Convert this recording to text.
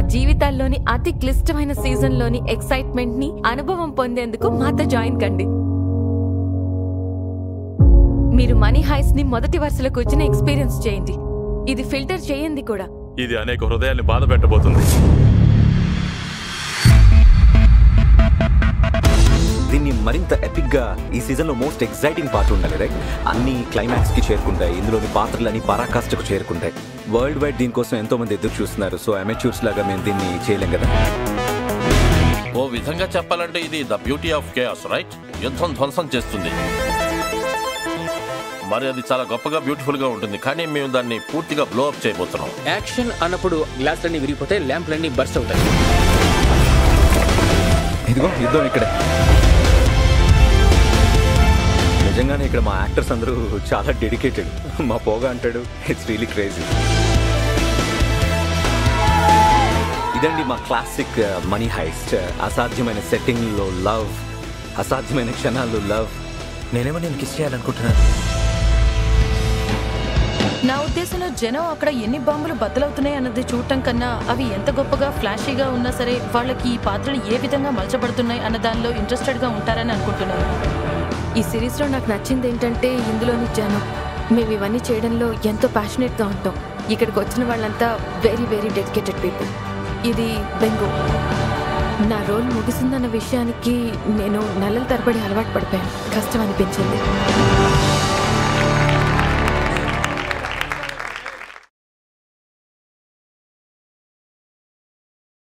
జీవితాల్లోని అతి క్లిష్టమైన సీజన్ లోని ఎక్సైట్మెంట్ ని అనుభవం పొందేందుకు మాతో జాయిన్ కండి మీరు మనీ హైస్ ని మొదటి వరుసలో కూర్చుని ఎక్స్పీరియన్స్ చేయండి ఇది ఫిల్టర్ చేయండి కూడా ఇది అనేక హృదయాల్ని బాధ పెట్టబోతుంది దీన్ని మరింత ఎపిక్ గా ఈ సీజన్ లో మోస్ట్ ఎక్సైటింగ్ పార్ట్ ఉండాలి రైట్ అన్ని క్లైమాక్స్ కి చేరుకుంటాయి ఇందులోని పాత్రలన్నీ పరాకాష్ఠకు చేరుకుంటాయి వరల్డ్ వైడ్ దీనికోసం ఎంతో మంది ఎదురు చూస్తున్నారు సో అమెచ్యూర్స్ లాగా మేము దీన్ని చేయలేం కదా ఓ విధంగా చెప్పాలంటే ఇది the beauty of chaos right యుద్ధం ధ్వంసం చేస్తుంది మరి అది చాలా గొప్పగా బ్యూటిఫుల్ గా ఉంటుంది కానీ మేము దాన్ని పూర్తిగా బ్లో అప్ చేయబోతున్నాం యాక్షన్ అన్నప్పుడు గ్లాసులన్నీ విరిగిపోతే ల్యాంప్లన్నీ బర్స్ట్ అవుతాయి ఇదిగో యుద్ధం ఇక్కడే నిజంగానే ఇక్కడ మా యాక్టర్స్ అందరూ చాలా డెడికేటెడ్ మా పోగా అంటాడు ఇట్స్ రియలీ క్రేజీ ఇదండి మా క్లాసిక్ మనీ హైస్ట్ అసాధ్యమైన సెట్టింగ్లో లవ్ అసాధ్యమైన క్షణాల్లో లవ్ నేనేమో నేను కిస్ చేయాలనుకుంటున్నాను నా ఉద్దేశంలో జనం అక్కడ ఎన్ని బాంబులు బద్దలవుతున్నాయి అన్నది చూడటం కన్నా అవి ఎంత గొప్పగా ఫ్లాషీగా ఉన్నా సరే వాళ్ళకి ఈ పాత్రలు ఏ విధంగా మలచబడుతున్నాయి అన్న దానిలో ఇంట్రెస్టెడ్ గా ఉంటారని అనుకుంటున్నాను ఈ సిరీస్ లో నాకు నచ్చింది ఏంటంటే ఇందులోని జనం మేము ఇవన్నీ చేయడంలో ఎంతో ప్యాషనెట్ గా ఉంటాం ఇక్కడికి వచ్చిన వాళ్ళంతా వెరీ వెరీ డెడికేటెడ్ పీపుల్ ఇది బెంగు నా రోల్ ముగిసిందన్న విషయానికి నేను నెలల తరబడి అలవాటు పడిపోయాను కష్టం అనిపించింది